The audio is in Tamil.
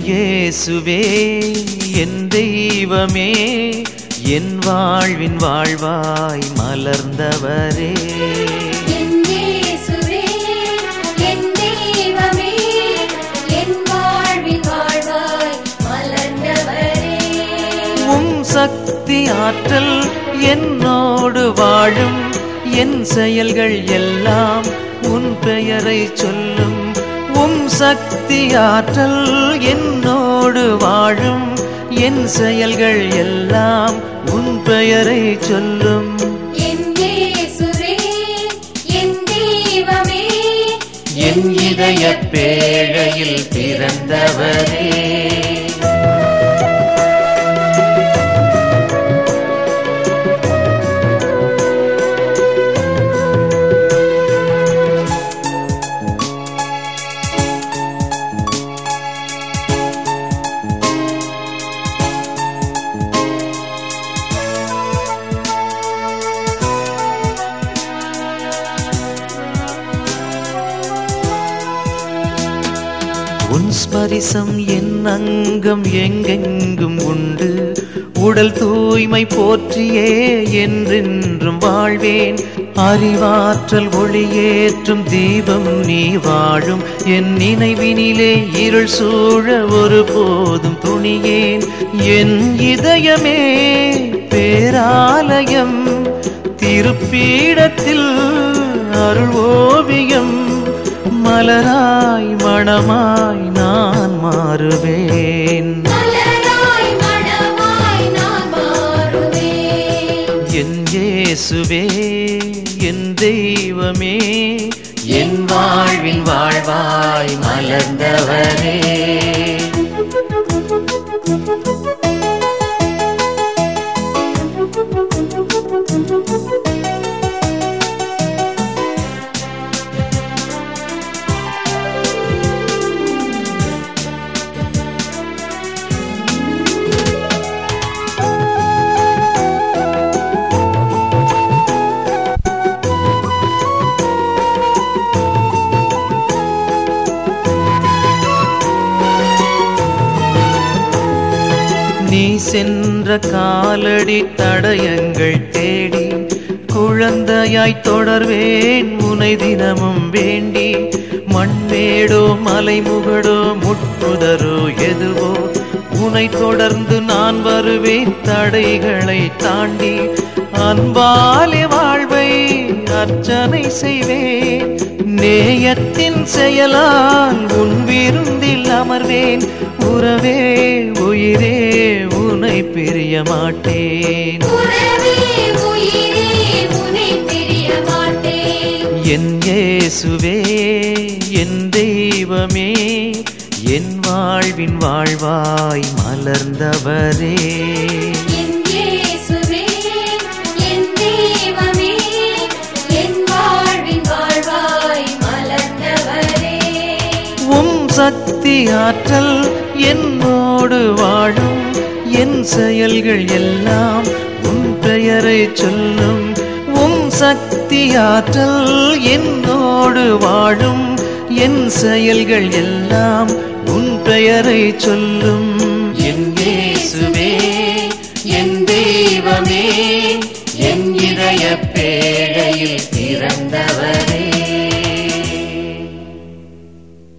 இயேசுவே என் தெய்வமே என் வாழ்வின் வாழ்வாய் மலர்ந்தவரே என் இயேசுவே என் தெய்வமே என் வாழ்வின் வாழ்வாய் மலர்ந்தவரே உம் சக்தி ஆற்றல் என்னோடு வாழும் என் செயல்கள் எல்லாம் உன் பெயரை சொல்லும் உம் சக்தி ஆற்றல் என்னோடு வாழும் என் செயல்கள் எல்லாம் உன் பெயரை சொல்லும் என் இயேசுவே என் தெய்வமே என் இதய பேழையில் பிறந்தவரே உன் ஸ்பரிசம் என் அங்கம் எங்கெங்கும் உண்டு உடல் தூய்மை போற்றியே என்றென்றும் வாழ்வேன் அறிவாற்றல் ஒளியேற்றும் தீபம் நீ வாழும் என் நினைவினிலே இருள் சூழ ஒருபோதும் துணியேன் என் இதயமே பேராலயம் திருப்பீடத்தில் அருள் ஓவியம் மலராய் மணமாய் நான் மாறுவேன் மலராய் மணமாய் நான் மாறுவேன் என் இயேசுவே என் தெய்வமே என் வாழ்வின் வாழ்வாய் மலர்ந்தவரே நீ சென்ற காலடி தடயங்கள் தேடி குழந்தையாய் தொடர்வேன் உனை தினமும் வேண்டி மண்மேடோ மலைமுகடோ முட்புதரோ எதுவோ உனை தொடர்ந்து நான் வருவேன் தடைகளை தாண்டி அன்பாலே வாழ்வை அர்ச்சனை செய்வேன் நேயத்தின் செயலால் உன் விருந்தில் அமர்வேன் உறவே உயிரே உனை பிரிய மாட்டேன் உறவே உயிரே உன்னை பிரிய மாட்டேன் என் இயேசுவே என் தெய்வமே என் வாழ்வின் வாழ்வாய் மலர்ந்தவரே என் இயேசுவே என் தெய்வமே என் வாழ்வின் வாழ்வாய் மலர்ந்தவரே உம் சக்தி ஆற்றல் என்னோடு வாழும் என் செயல்கள் எல்லாம் உன் பெயரை சொல்லும் உம் சக்தி ஆற்றல் என்னோடு வாழும் என் செயல்கள் எல்லாம் உன் பெயரை சொல்லும் என் இயேசுவே என் தெய்வமே என் இதய பேழையில் பிறந்தவரே